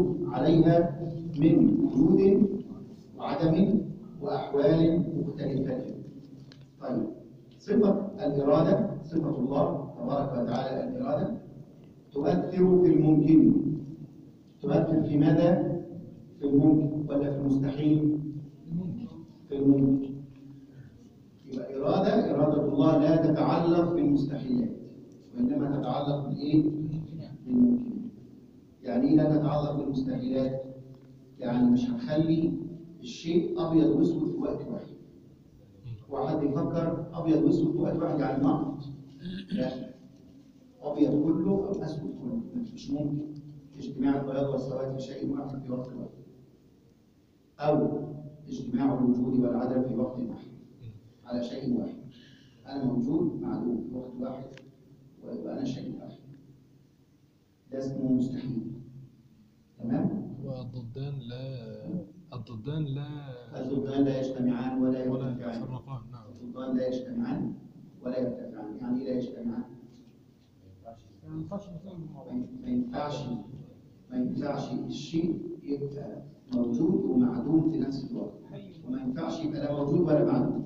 الموجود عليها من وجود وعدم وأحوال مختلفة طيب صفة الإرادة صفة الله تبارك وتعالى الإرادة تؤثر في الممكن تؤثر في ماذا؟ في الممكن ولا في المستحيل؟ في الممكن يبقى إرادة إرادة الله لا تتعلق بالمستحيلات وإنما تتعلق بالإيه؟ بالممكن يعني إيه لا تتعلق بالمستحيلات؟ يعني مش هنخلي الشيء أبيض وأسود في وقت واحد واحد يفكر أبيض وأسود في وقت واحد يعني نقط لا أبيض كله أو أسود كله مش ممكن اجتماع البياض والسواد في شيء واحد في وقت واحد أو اجتماع الوجود والعدم في وقت واحد على شيء واحد أنا موجود معلوم في وقت واحد ويبقى أنا شيء واحد ده اسمه مستحيل تمام؟ والضدان لا الضدان لا الضدان لا يجتمعان ولا ولا يرتفعان يتفرقان نعم الضدان لا يجتمعان ولا يرتفعان يعني إيه لا يجتمعان؟ ما ينفعش نسمي مع بعض ما ما ينفعش ما ينفعش الشيء يبقى موجود ومعدوم في نفس الوقت وما ينفعش يبقى لا موجود ولا معدوم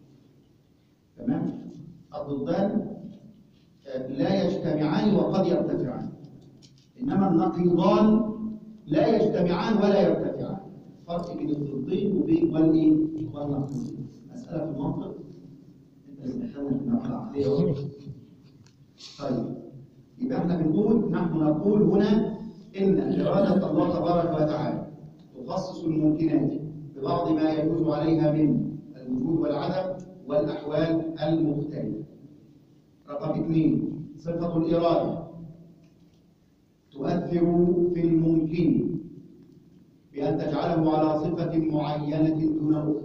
تمام الضدان آه، لا يجتمعان وقد يرتفعان انما النقيضان لا يجتمعان ولا يرتفعان فرق بين الضدين وبين والايه والنقيضين مساله في المنطق انت اللي دخلنا في المرحله العقليه أهو. طيب يبقى احنا بنقول نحن نقول هنا ان اراده الله تبارك وتعالى تخصص الممكنات ببعض ما يجوز عليها من الوجود والعدم والاحوال المختلفه. رقم اثنين صفه الاراده تؤثر في الممكن بان تجعله على صفه معينه دون اخرى.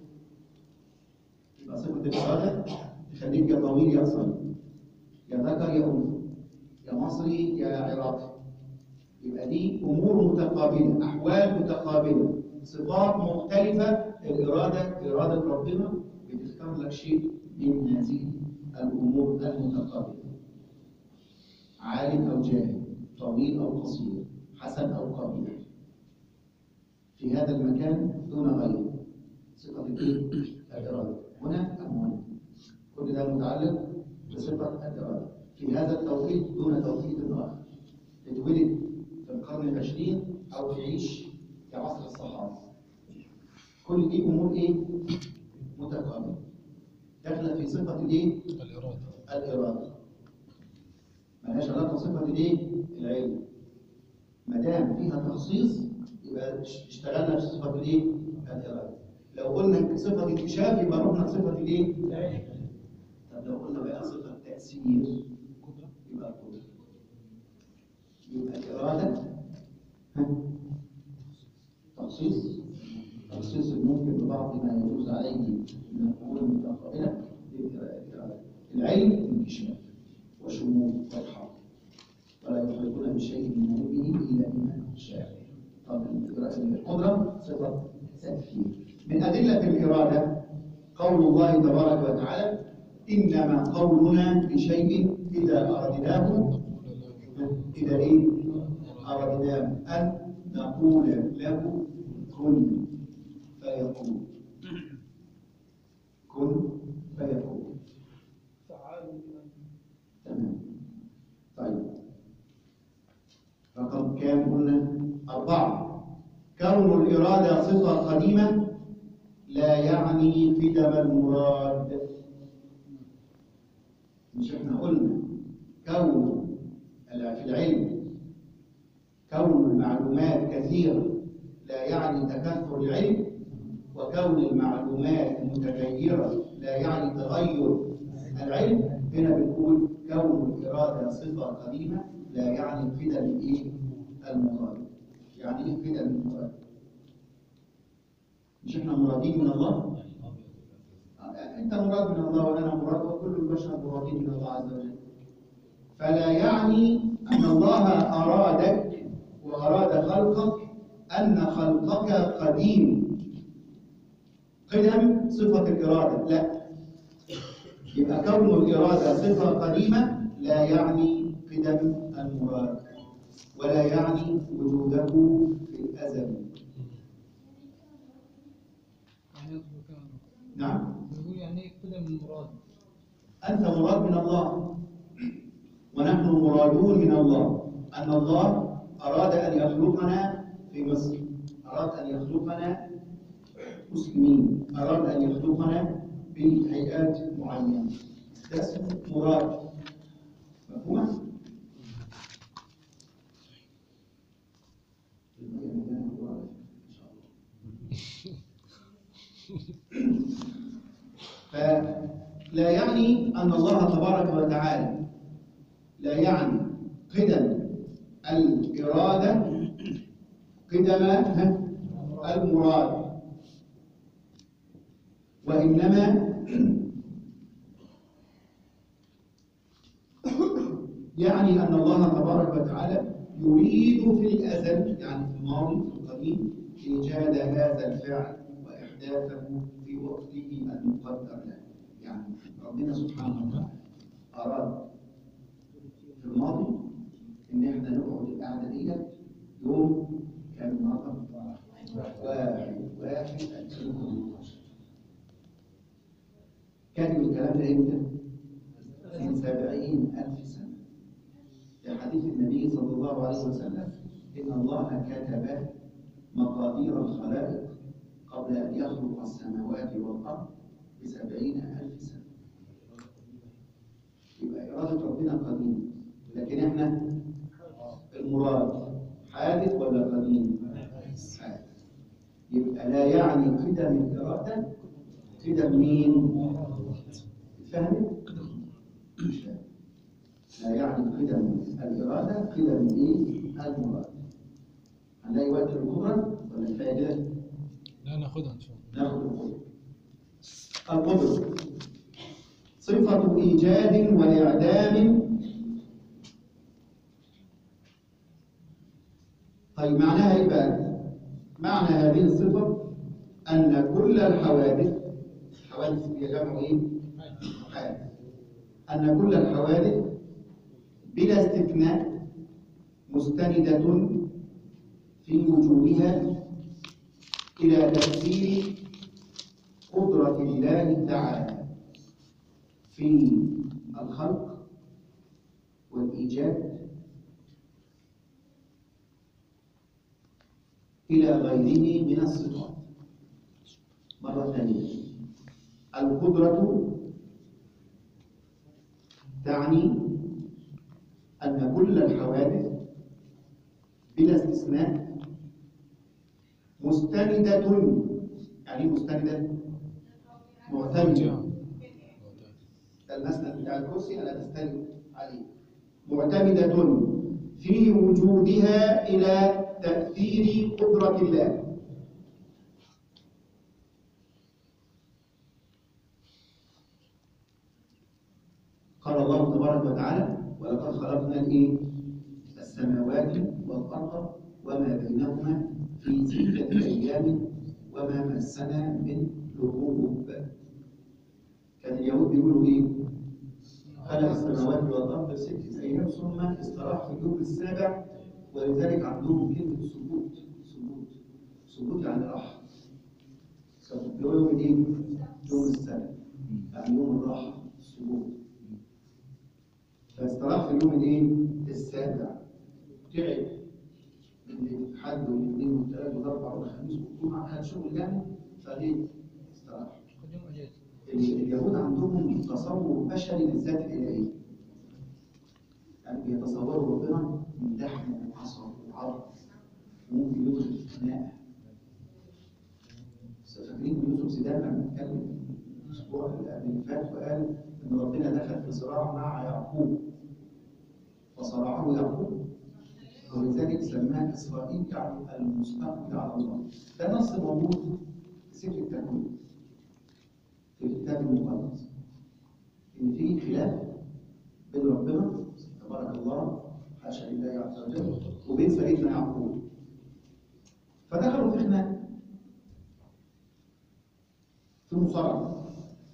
يبقى صفه الاراده تخليك يا طويل يا قصير يا ذكر يا انثى يا مصري يا عراقي يبقى دي امور متقابله احوال متقابله صفات مختلفه الاراده اراده ربنا بتختار لك شيء من هذه الامور المتقابله عالم او جاهل طويل او قصير حسن او قبيح في هذا المكان دون غيره صفه الايه الاراده هنا ام هنا كل ده متعلق بصفه الاراده في هذا التوقيت دون توقيت اخر اتولد في القرن العشرين او يعيش في عصر الصحابه كل دي امور ايه متقابله داخله في صفه الايه الإرادة الاراده ملهاش علاقه بصفه الايه العلم ما دام فيها تخصيص يبقى اشتغلنا في صفه الايه الاراده لو قلنا صفه اكتشاف يبقى رحنا صفه الايه طب لو قلنا بقى صفه تاثير يبقى القدره يبقى الاراده ها؟ تخصيص تخصيص الممكن ببعض ما يجوز عليه من الامور المتقابله للاراده العلم انكشاف وشمول واضحه ولا يحيطون بشيء من علمه الا بما شاء طب القدره صفه تاثير من ادله الاراده قول الله تبارك وتعالى انما قولنا لشيء اذا اردناه إذا إيه؟ أردنا أن نقول له كن فيكون كن فيكون فعال لمن تمام طيب رقم كام قلنا أربعة كون الإرادة صفة قديمة لا يعني قدم المراد مش احنا قلنا كون في العلم كون المعلومات كثيرة لا يعني تكثر العلم وكون المعلومات متغيرة لا يعني تغير العلم هنا بنقول كون الإرادة صفة قديمة لا يعني قدم الإيه؟ المراد يعني إيه قدم المراد؟ مش إحنا مرادين من الله؟ أنت مراد من الله وأنا مراد وكل البشر مرادين من الله عز وجل فلا يعني أن الله أرادك وأراد خلقك أن خلقك قديم قدم صفة الإرادة لا يبقى كون الإرادة صفة قديمة لا يعني قدم المراد ولا يعني وجود له في الأزل يعني يصبر كان نعم بيقول يعني كده من المراد أنت مراد من الله ونحن مرادون من الله أن الله أراد أن يخلقنا في مصر أراد أن يخلقنا مسلمين أراد أن يخلقنا بهيئات معينة ده اسمه مراد مفهومة؟ فلا يعني أن الله تبارك وتعالى لا يعني قدم الإرادة قدم المراد وإنما يعني أن الله تبارك وتعالى يريد في الأزل يعني في الماضي في القديم إيجاد هذا الفعل وإحداثه في وقته المقدر له يعني ربنا سبحانه وتعالى أراد في الماضي إن إحنا نقعد القعدة ديت يوم كان النهارده واحد واحد 2018 كاتب الكلام ده إمتى؟ من سبعين ألف سنة في حديث النبي صلى الله عليه وسلم إن الله كتب مقادير الخلائق قبل أن يخلق السماوات والأرض بسبعين ألف سنة يبقى إرادة ربنا قديمة لكن إحنا المراد حادث ولا قديم؟ حادث يبقى لا يعني قدم الإرادة قدم مين؟ فهمت؟ مش فاهم. لا يعني قدم الإرادة قدم إيه؟ المراد هنلاقي وقت القدرة ولا كفاية كده؟ لا ناخدها ان شاء الله ناخد القدرة القدرة صفة إيجاد وإعدام طيب معناها إيه بقى؟ معنى هذه الصفة أن كل الحوادث حوادث هي جمع إيه؟ حادث أن كل الحوادث بلا استثناء مستندة في وجودها إلى تفسير قدرة الله تعالى في الخلق والإيجاد إلى غيره من الصفات مرة ثانية القدرة تعني أن كل الحوادث بلا استثناء مستندة يعني إيه مستندة معتمدة المسند بتاع الكرسي أنا تستند عليه معتمدة في وجودها إلى تأثير قدرة الله قال الله تبارك وتعالى ولقد خلقنا الايه السماوات والارض وما بينهما في ستة ايام وما مسنا من لغوب كان اليهود بيقولوا ايه خلق السماوات والارض في ستة ايام ثم استراح في اليوم السابع ولذلك عندهم كلمة سبوت سبوت سبوت يعني راحة سبوت يوم الايه يوم السبت يعني يوم الراحة السبوت فاستراح في اليوم الايه السابع تعب من الحد والاثنين والثلاث والاربع والخميس والجمعه كان شغل جامد فليه استراح خد يوم اجازه ال- اليهود عندهم تصور بشري للذات الالهيه يعني بيتصوروا ربنا من لحم وعصب وعرض وممكن يدخل في خناقه بس فاكرين يوسف زيدان لما اتكلم الاسبوع اللي قبل اللي فات وقال ان ربنا دخل في صراع مع يعقوب فصرعه يعقوب ولذلك سماه اسرائيل يعني المستقبل على الله ده نص موجود في سفر التكوين في الكتاب المقدس ان في خلاف بين ربنا تبارك الله حاشا لله عز وجل وبين سيدنا يعقوب فدخلوا في خناقه في مصارعه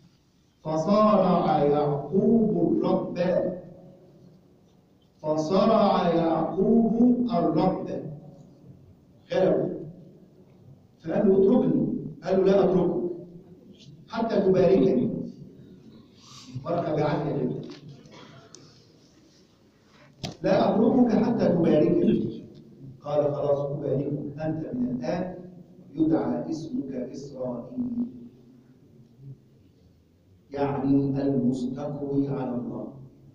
فصارع يعقوب الرب فصرع يعقوب الرب غلبه فقال له اتركني قال له لا اتركك حتى تباركني ورقه بعافيه جدا لا اتركك حتى تباركني قال خلاص اباركك انت من الان يدعى اسمك اسرائيل يعني المستقوي على الله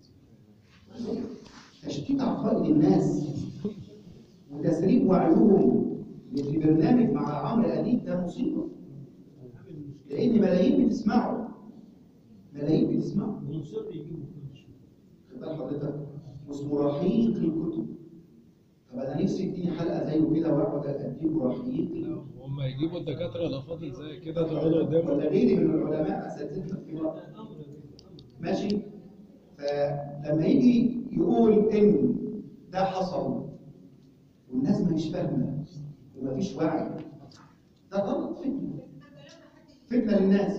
تشتيت عقائد الناس وتسريب وعيهم في برنامج مع عمرو اديب ده مصيبه لان ملايين بتسمعه ملايين بتسمعه ومصر يجيبوا كل شيء خد بال حضرتك واسمه رحيق الكتب طب انا نفسي اديني حلقه زيه كده واقعد اديك رحيق الكتب هم يجيبوا الدكاترة الأفاضل زي كده تقعدوا قدامه ولا غيري من العلماء اساتذتنا في مصر ماشي فلما يجي يقول ان ده حصل والناس مش فاهمه ومفيش وعي ده غلط فتنه فتنه للناس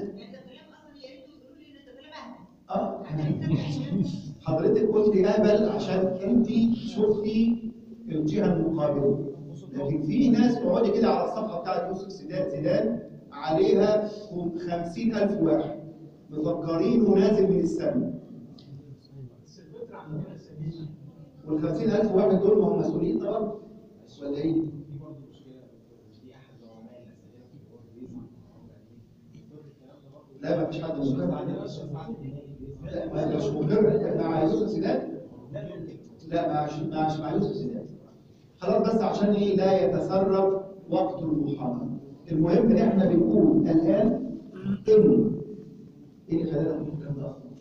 اه حضرتك قلت قابل عشان انت شفتي الجهه المقابله لكن في ناس تقعدي كده على الصفحه بتاعت يوسف زيدان زيدان عليها 50000 واحد مفكرينه نازل من السماء بس الفكره عندنا سليمه وال 50000 واحد دول ما هم مسؤولين طبعا ولا ايه؟ دي برضه مشكله دي احد العلماء الاسئله في برضه بيسمع الكلام ده برضه لا ما فيش حد مقر عندنا بس ساعات لا ما مش مقر مع يوسف زيدان لا يمكن لا مع ش- مع مع يوسف زيدان خلاص بس عشان ايه لا يتسرب وقت المحاضره المهم ان احنا بنقول الان ان ايه اللي خلانا نقول الكلام ده اصلا؟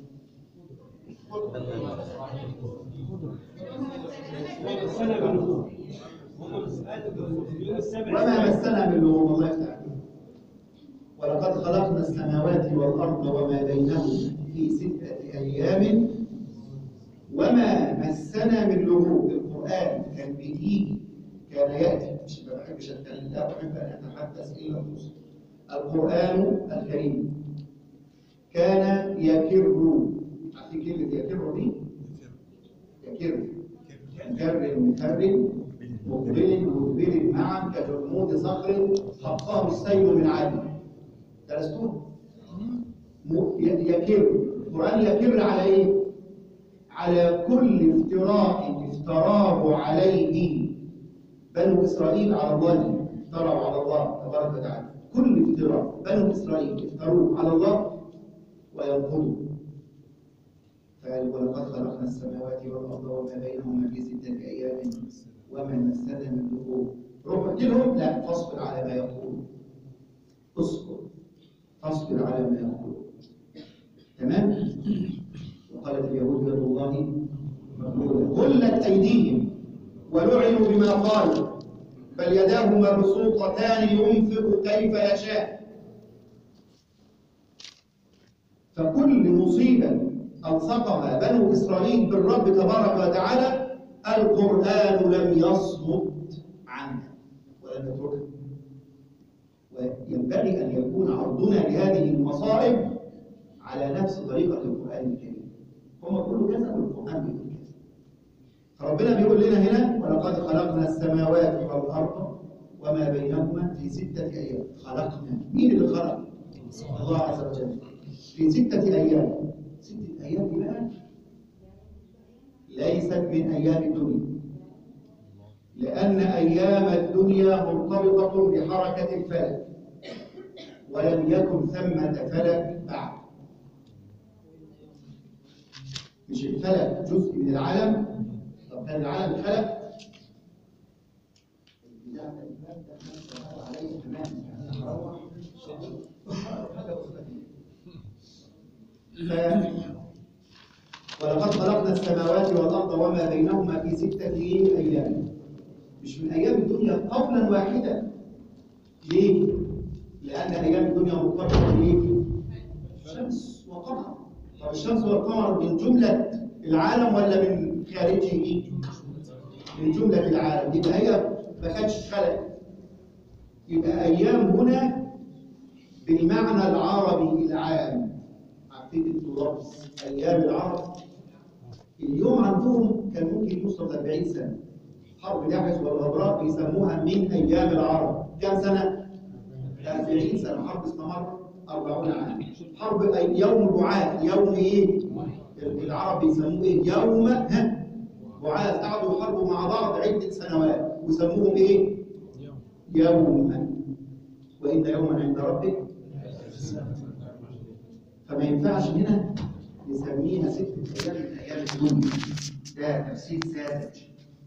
السنه بالنور هم بيسالوا في اليوم السابع وما مسنا من لغوب الله يفتح عليك. ولقد خلقنا السماوات والارض وما بينهما في سته ايام وما مسنا من لغوب القران كان بيجي كان ياتي مش ما بحبش اتكلم لا بحب ان اتحدث الا الرسل القران الكريم كان يكر عارفين كلمه يكر دي؟ يكر مكرر مكرر مقبل مدبر معا كجرمود صخر حقاه السيل من عدل درستوه م- ي- يكر القرآن يكر على ايه؟ على كل افتراء افتراه عليه بنو إسرائيل على الله افتروا على الله تبارك وتعالى كل افتراء بنو إسرائيل افتروه على الله وينقضوا فقال ولقد خلقنا السماوات والأرض وما بينهما في ستة أيام وما مسنا من لغوب روح قلت لهم لا فاصبر على ما يقولون اصبر فاصبر على ما يقولون تمام وقالت اليهود يد الله مغلولة غلت أيديهم ولعنوا بما قالوا بل يداه مبسوطتان ينفق كيف يشاء فكل مصيبة ألصقها بنو إسرائيل بالرب تبارك وتعالى القرآن لم يصمت عنها ولم يتركها وينبغي أن يكون عرضنا لهذه المصائب على نفس طريقة القرآن الكريم هم كله كذا والقرآن بيقول كذا فربنا بيقول لنا هنا ولقد خلقنا السماوات والأرض وما بينهما في ستة أيام خلقنا مين اللي خلق؟ الله عز وجل في ستة أيام ستة أيام دي بقى ليست من أيام الدنيا لأن أيام الدنيا مرتبطة بحركة الفلك ولم يكن ثمة فلك بعد مش الفلك جزء من العالم طب كان العالم خلق البتاع ده الباب ده احنا اشتغل عليه تمام يعني هروح حاجة بسيطة كده. ف- ولقد خلقنا السماوات والأرض وما بينهما في ستة أيام مش من أيام الدنيا قولا واحدا ليه؟ لأن أيام الدنيا مرتبطة بإيه؟ الشمس وقمر طب الشمس والقمر من جملة العالم ولا من خارجه؟ من جملة العالم يبقى هي ما كانتش خلق يبقى أيام هنا بالمعنى العربي العام عارفين انتوا لفظ أيام العرب اليوم عندهم كان ممكن يوصل ل 40 سنة حرب داعش والغبراء بيسموها من ايام العرب كم سنه 40 سنه حرب استمر 40 عام حرب أي- يوم بعاث يوم ايه العرب بيسموه ايه يوم ها بعاث قعدوا يحاربوا مع بعض عده سنوات ويسموهم ايه يوم يوما وان يوما عند ربك فما ينفعش هنا نسميها ست ايام من ايام الدنيا ده تفسير ساذج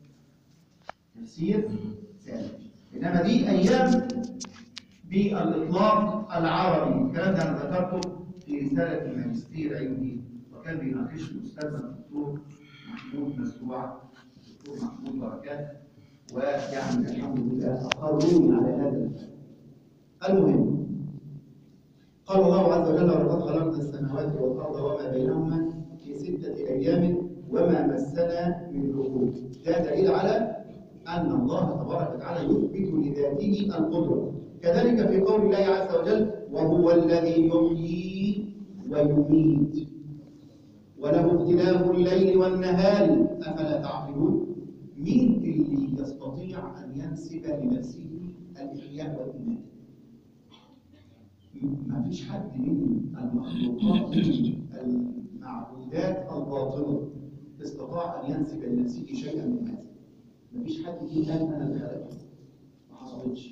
تفسير ساذج انما دي ايام بالاطلاق العربي الكلام ده انا ذكرته في رساله الماجستير عندي وكان بيناقشني استاذنا الدكتور محمود مسروع الدكتور محمود بركات ويعني الحمد لله اقروني على هذا الفعل المهم قال الله عز وجل ولقد خلقنا السماوات والارض وما بينهما في سته ايام وما مسنا من لغوب ده دليل على ان الله تبارك وتعالى يثبت لذاته القدره كذلك في قول الله عز وجل وهو الذي يحيي ويميت وله اختلاف الليل والنهار افلا تعقلون مين اللي يستطيع ان ينسب لنفسه الاحياء والاماته ما فيش حد من المخلوقات المعبودات الباطنة استطاع أن ينسب لنفسه شيئا من هذا ما فيش حد فيه قال أنا اللي خلقه ما حصلتش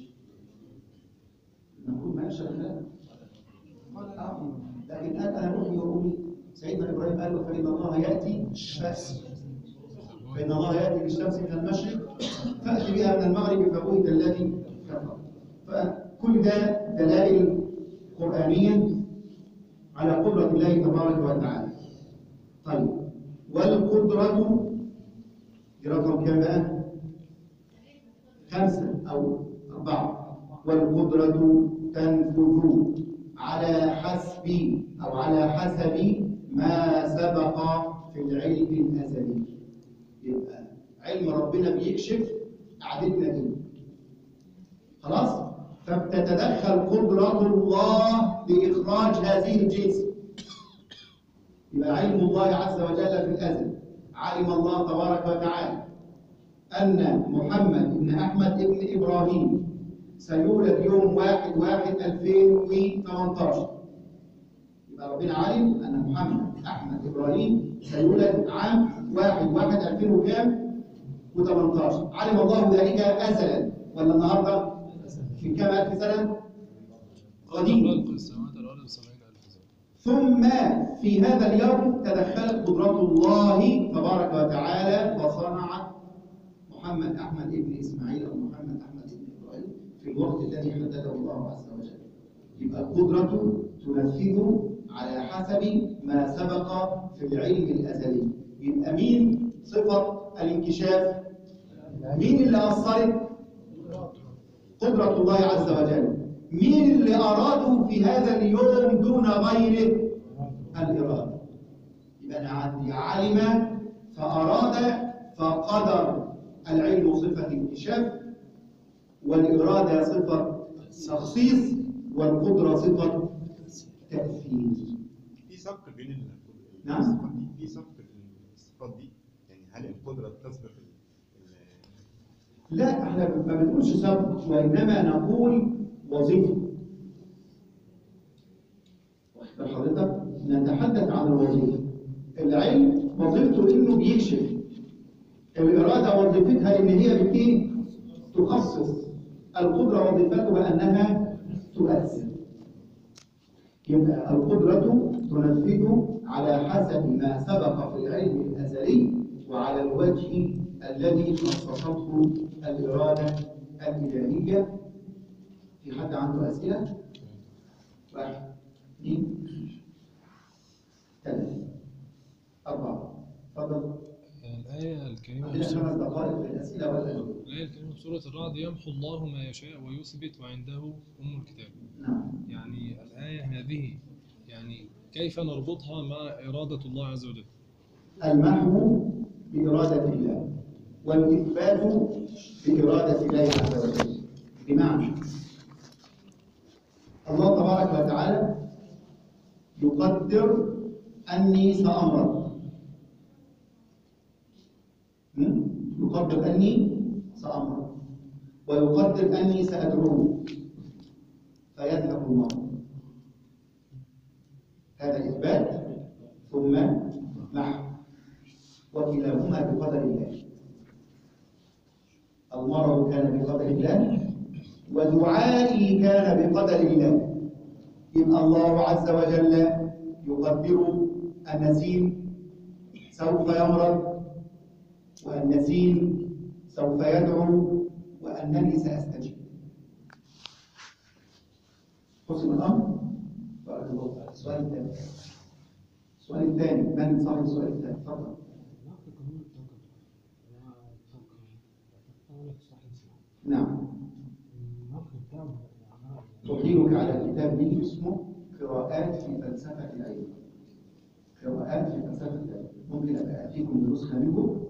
نقول ما يشاء الله آه. لكن قال أنا أحيي وأميت سيدنا إبراهيم قال له فإن الله يأتي بأس فإن الله يأتي بالشمس من المشرق فأتي بها من المغرب فبهت الذي كفر فكل ده دلائل قرآنية على قدرة الله تبارك وتعالى طيب والقدرة دي رقم كام بقى؟ خمسة أو أربعة والقدرة تنفذ على حسب أو على حسب ما سبق في العلم الأزلي يبقى علم ربنا بيكشف قعدتنا دي خلاص فبتتدخل قدرة الله لإخراج هذه الجنس يبقى علم الله عز وجل في الأزل علم الله تبارك وتعالى أن محمد بن أحمد بن إبراهيم سيولد يوم واحد واحد 2018 يبقى ربنا علم أن محمد أحمد إبراهيم سيولد عام واحد واحد 2000 وكام؟ و18 علم الله ذلك أزلا ولا النهارده في كم ألف سنة؟ قديم خلق السماوات والأرض بسبعين ألف سنة ثم في هذا اليوم تدخلت قدرة الله تبارك وتعالى وصنعت محمد أحمد ابن إسماعيل أو محمد أحمد ابن إبراهيم في الوقت الذي حدده الله عز وجل يبقى القدرة تنفذ على حسب ما سبق في العلم الأزلي يبقى مين صفة الانكشاف مين اللي أثرت قدرة الله عز وجل مين اللي أرادوا في هذا اليوم دون غيره الإرادة يبقى أنا عندي علم فأراد فقدر العلم صفة انكشاف والإرادة صفة تخصيص والقدرة صفة تأثير في سبق بين ال- نعم. الصفات دي في سبق بين الصفات دي يعني هل القدره تسبق ال- ال- لا احنا ما بنقولش سبب وإنما نقول وظيفة واخد بال حضرتك نتحدث عن الوظيفة العلم وظيفته انه بيكشف الإرادة وظيفتها ان هي بت ايه؟ تخصص القدرة وظيفتها انها تؤثر يبقى القدرة تنفذ على حسب ما سبق في العلم الأزلي وعلى الوجه الذي خصصته الإرادة الإلهية في حد عنده أسئلة؟ واحد اثنين ثلاثة أربعة تفضل الآية الكريمة عندنا في سورة- خمس دقائق للأسئلة ولا الآية الكريمة في سورة الرعد يمحو الله ما يشاء ويثبت وعنده أم الكتاب نعم يعني الآية هذه يعني كيف نربطها مع إرادة الله عز وجل المحو بإرادة الله والإثبات بإرادة الله عز وجل بمعنى الله تبارك وتعالى يقدر أني سأمرض م? يقدر أني سأمر ويقدر أني سأدعوه فيذهب المرء هذا إثبات ثم نحو وكلاهما بقدر الله المرض كان بقدر الله ودعائي كان بقدر الله إن الله عز وجل يقدر أن نسيم سوف يمرض وأن نسيم سوف يدعو وأنني سأستجيب حسن الأمر بارك الله فيك. السؤال الثاني السؤال الثاني من صاحب السؤال الثاني تفضل نقد قانون الطاقة لا الطاقة الطاقة صحيح نعم النقد بتاعه أحيلك على كتاب لي اسمه قراءات في فلسفة العلم قراءات في فلسفة العلم ممكن أبقى أتيكم بنسخة منه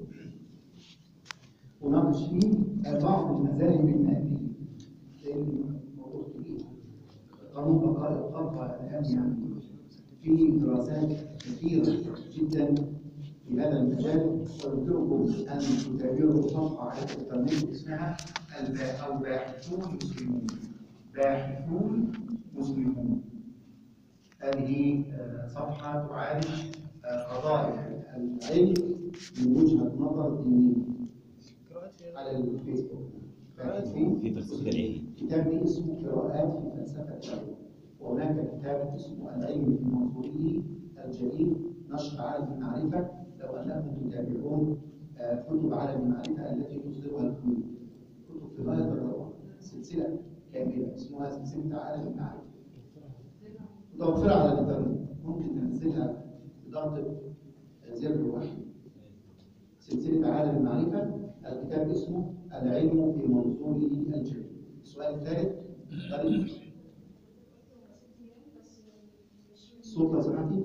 وناقش فيه بعض المذاهب المادية لأن الموضوع كبير قانون بقاء الطاقة الآن يعني في دراسات كثيرة جدا في هذا المجال ويمكنكم أن تتابعوا صفحة على الإنترنت اسمها البا- أو باحثون مسلمون باحثون مسلمون هذه آه، صفحة تعالج آه، قضايا العلم من وجهة نظر دينية على الفيسبوك باحثين في فلسفة العلم. كتاب لي اسمه قراءات في فلسفة العلم وهناك كتاب اسمه العلم في منظوره الجديد نشر عالم المعرفة لو أنكم تتابعون آه، كتب عالم المعرفة التي تصدرها الكويت كتب في غاية الروعة سلسلة كاملة اسمها سلسلة عالم المعرفة متوفرة على الإنترنت ممكن تنزلها بضغط زر واحد سلسلة عالم المعرفة الكتاب اسمه العلم في منظوره الجديد السؤال الثالث طيب الصوت لو سمحتي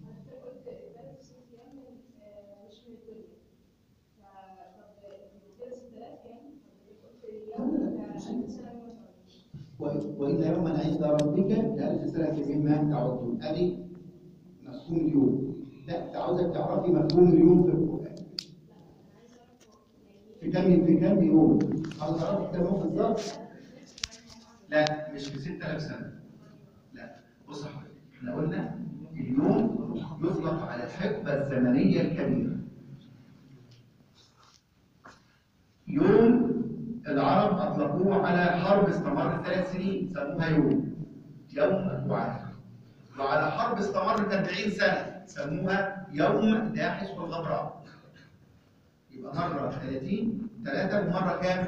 و- وإن يوما عند ربك لألف سنة مما تعدون أدي مفهوم اليوم لا أنت عاوزك تعرفي مفهوم اليوم في القرآن في كم في كم يوم عاوز تعرفي كم يوم بالظبط لا مش في 6000 سنة لا بص يا حضرتك احنا قلنا اليوم يطلق على الحقبة الزمنية الكبيرة يوم العرب أطلقوه على حرب استمرت ثلاث سنين سموها يوم يوم الدعاء وعلى حرب استمرت 40 سنة سموها يوم داحس والغبراء يبقى مرة 30 ثلاثة ومرة كام؟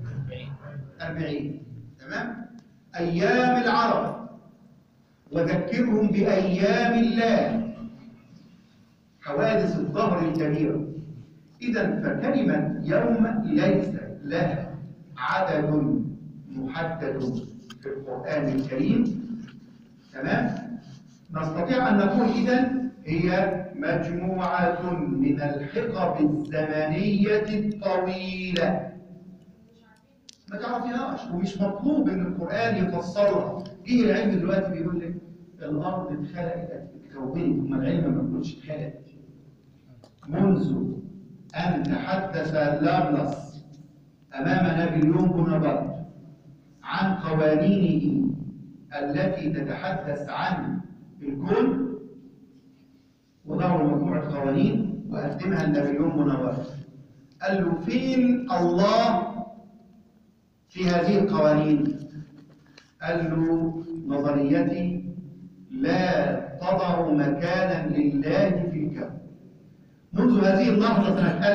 40 تمام؟ أيام العرب وذكرهم بأيام الله حوادث الظهر الكبيرة إذا فكلمة يوم ليس لها عدد محدد في القرآن الكريم تمام نستطيع أن نقول إذا هي مجموعة من الحقب الزمنية الطويلة ما تعرفيهاش ومش مطلوب ان القرآن يفسرها ايه العلم دلوقتي بيقول لك الارض اتخلقت اتكونت اما العلم ما بيقولش اتخلقت منذ ان تحدث لابلاس امام نابليون بونابرت عن قوانينه التي تتحدث عن الكون وضعوا مجموعة قوانين وقدمها لنابليون بونابرت قال له فين الله في هذه القوانين قال له نظريتي لا تضع مكانا لله في الكون منذ هذه اللحظة سنة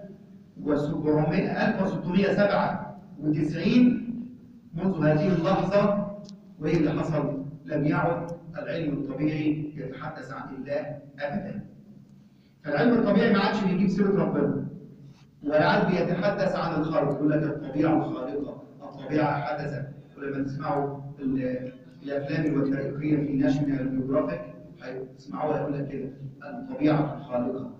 1697 منذ هذه اللحظة وإيه اللي حصل؟ لم يعد العلم الطبيعي يتحدث عن الله أبدا فالعلم الطبيعي ما عادش بيجيب سيرة ربنا ولا عاد بيتحدث عن الخلق يقول لك الطبيعة الخالقة الطبيعة حدثت ولما تسمعوا ال- الأفلام الوثائقية في ناشونال جيوغرافيك هتسمعوها يقول لك كده الطبيعة الخالقة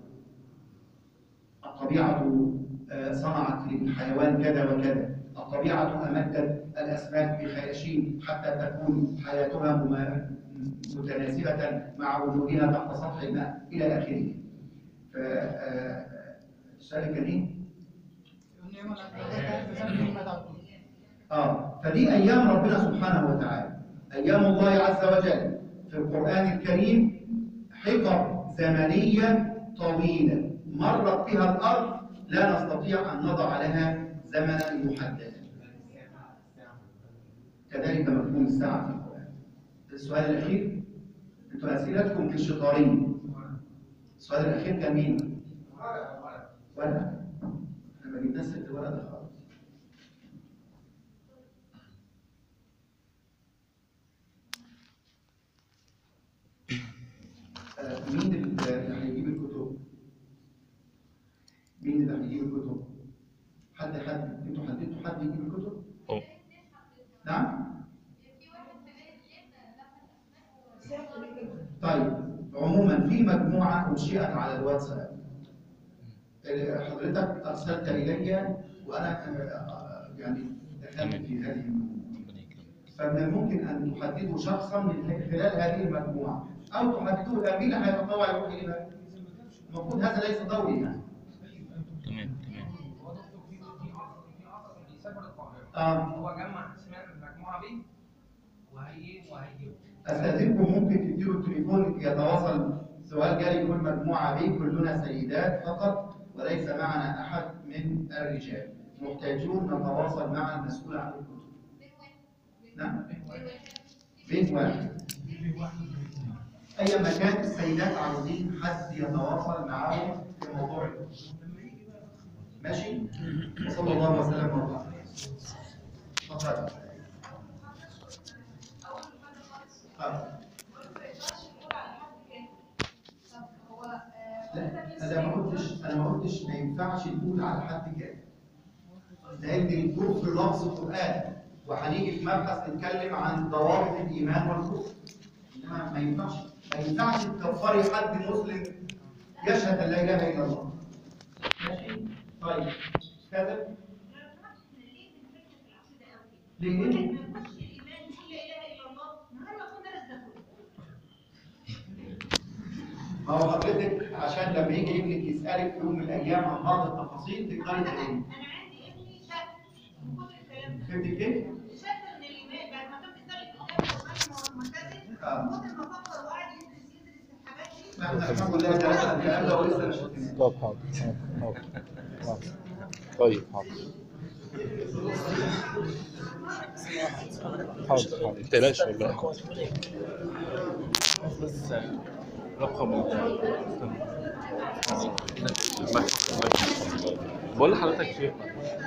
الطبيعة آه، صنعت للحيوان كذا وكذا الطبيعة أمدت الأسماك بخياشيم حتى تكون حياتها مما- متناسبة مع وجودها تحت سطح الماء إلى آخره. ف آه، السؤال الكريم يعني القيامة لأن بسبب محمد على طول اه فدي ايام ربنا سبحانه وتعالى ايام الله عز وجل في القران الكريم حقب زمنيه طويله مرت بها الارض لا نستطيع ان نضع لها زمنا محددا كذلك مفهوم الساعه في القران السؤال الاخير انتوا اسئلتكم في الشطارين السؤال الاخير كان مين؟ ورقه احنا ما جبناش ست ورقه ده خالص آه، مين اللي هيجيب الكتب؟ مين اللي هيجيب الكتب؟ حد حد انتوا حددتوا حد يجيب الكتب؟ أوه. نعم؟ طيب عموما في مجموعة أنشئت على الواتساب آه، حضرتك أرسلت إلي وأنا آه، يعني دخلت في هذه المجموعة ربنا يكرمك فمن الممكن ان تحددوا شخصا من خلال هذه المجموعه او تحددوا الامين اللي هيتطوع يروح الى المفروض هذا ليس دوري يعني تمام تمام هو دكتور في في في اخ بيسافر القاهره اه هو جمع اسماء المجموعه دي وهي وهيجيب استاذنكم ممكن تديله التليفون يتواصل سؤال جالي كل مجموعه بيه كلنا سيدات فقط وليس معنا احد من الرجال محتاجون نتواصل مع المسؤول عن الكتب نعم بيت واحد اي مكان السيدات عاوزين حد يتواصل معاهم في موضوع الكتب ماشي وصلى الله وسلم وبارك تفضل آه. لا انا ما قلتش انا ما قلتش ما ينفعش نقول على حد كده لان الكفر لفظ قران وهنيجي في مبحث نتكلم عن ضوابط الايمان والكفر انما ما ينفعش ما ينفعش تكفري حد مسلم يشهد ان لا اله الا الله ماشي طيب كذا ليه ما هو حضرتك عشان لما يجي ابنك يسالك في يوم من الايام عن بعض التفاصيل تقدري تقولي انا عندي ابني شك من كتر الكلام ده فهمتك ايه؟ شك من الايمان بعد ما كان بيصلي في الكتاب والمعلم آه. والمعتزل كتر ما فكر وقعد يدرس يدرس الحاجات دي لا احنا الحمد لله درسنا الكلام ده ولسه مش فاهمين. طب حاضر حاضر حاضر طيب حاضر حاضر حاضر متقلقش والله حاضر بس رقم بقول لحضرتك شيء